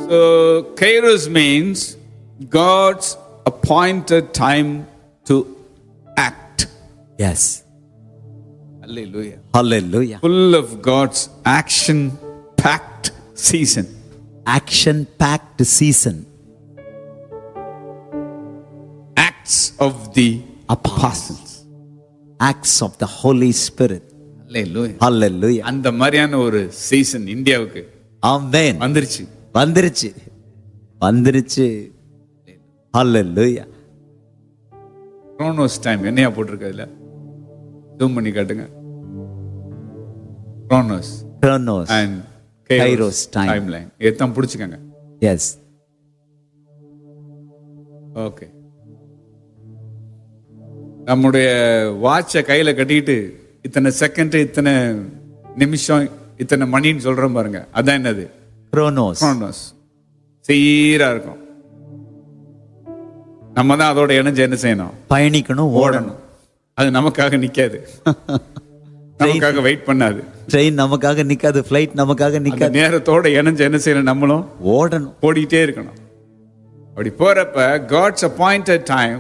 So, Kairos means God's appointed time to act. Yes Hallelujah. ஹalleluya Full of God's action packed season. action packed season Acts of the apostles acts of the holy spirit Hallelujah. hallelujah அந்த மாதிரியான ஒரு season இந்தியாவுக்கு amen வந்துருச்சு வந்துருச்சு வந்துருச்சு hallelujah குரோனோஸ் time என்னையா போட்டிருக்கு அதுல ஜூம் பண்ணி காட்டுங்க குரோனோஸ் chronos and Kairos time. Time line எத்தான் பிடிச்சிக்கங்க yes okay நம்முடைய வாட்சை கையில கட்டிட்டு இத்தனை செகண்ட் இத்தனை நிமிஷம் இத்தனை மணின்னு சொல்றோம் பாருங்க அதான் என்னது chronos குரோனோஸ் சீரா இருக்கும் நம்ம தான் அதோட இணைஞ்சு என்ன செய்யணும் பயணிக்கணும் ஓடணும் ஓடணும் அது நமக்காக நிக்காது நமக்காக வெயிட் பண்ணாது ட்ரெயின் நமக்காக நிக்காது ஃபிளைட் நமக்காக அந்த நிக்காது நேரத்தோட இணைஞ்சு என்ன செய்யணும் நம்மளும் ஓடணும் ஓடிட்டே இருக்கணும் அப்படி போறப்ப God's appointed time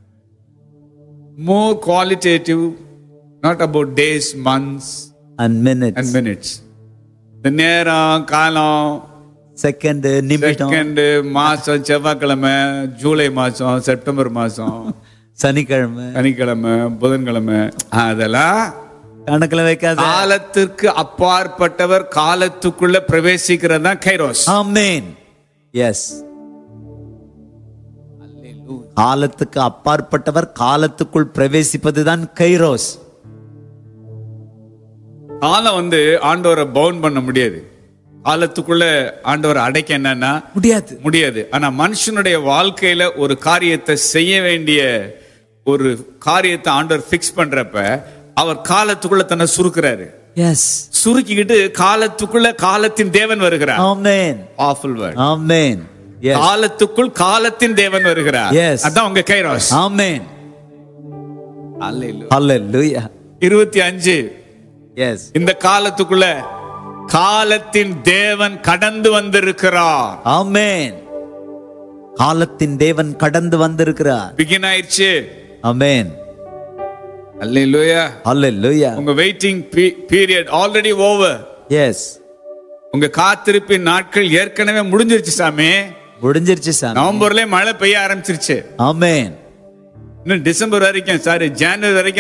more qualitative not about days months and minutes and minutes இந்த நேரம் காலம் செகண்ட் நிமிடம் செகண்ட் மாசம் செவ்வாய்க்கிழமை ஜூலை மாசம் செப்டம்பர் மாசம் சனிக்கிழமை சனிக்கிழமை புதன்கிழமை அதெல்லாம் கணக்குல வைக்காத காலத்திற்கு அப்பாற்பட்டவர் காலத்துக்குள்ள பிரவேசிக்கிறது தான் கைரோஸ் ஆமென் எஸ் காலத்துக்கு அப்பாற்பட்டவர் காலத்துக்குள் பிரவேசிப்பதுதான் கைரோஸ் காலம் வந்து ஆண்டவரை பவுன் பண்ண முடியாது காலத்துக்குள்ள ஆண்டவரை அடைக்க என்னன்னா முடியாது முடியாது ஆனா மனுஷனுடைய வாழ்க்கையில ஒரு காரியத்தை செய்ய வேண்டிய ஒரு காரியத்தை ஆண்டவர் ஃபிக்ஸ் பண்றப்ப அவர் காலத்துக்குள்ள தன்னை சுருக்குறாரு எஸ் சுருக்கிக்கிட்டு காலத்துக்குள்ள காலத்தின் தேவன் வருகிறார் amen powerful word amen yes காலத்துக்குள் காலத்தின் தேவன் வருகிறார் Yes. அதான் உங்க கைரோஸ் ஆமென் Hallelujah. ஹalleluya இருபத்தி அஞ்சு எஸ் இந்த காலத்துக்குள்ள காலத்தின் தேவன் கடந்து வந்திருக்கிறார் ஆமென் காலத்தின் தேவன் கடந்து வந்திருக்கிறார் பிகின் ஆயிடுச்சு ஆமென் அல்லேலூயா ஹalleluya உங்க waiting period already over yes உங்க காத்திருப்பின் நாட்கள் ஏற்கனவே முடிஞ்சிருச்சு சாமி முடிஞ்சிருச்சு சாமி நவம்பர்லயே மழை பெய்ய ஆரம்பிச்சிருச்சு ஆமென் இன்னும் டிசம்பர் வரைக்கும் சாரி ஜனவரி வரைக்கும்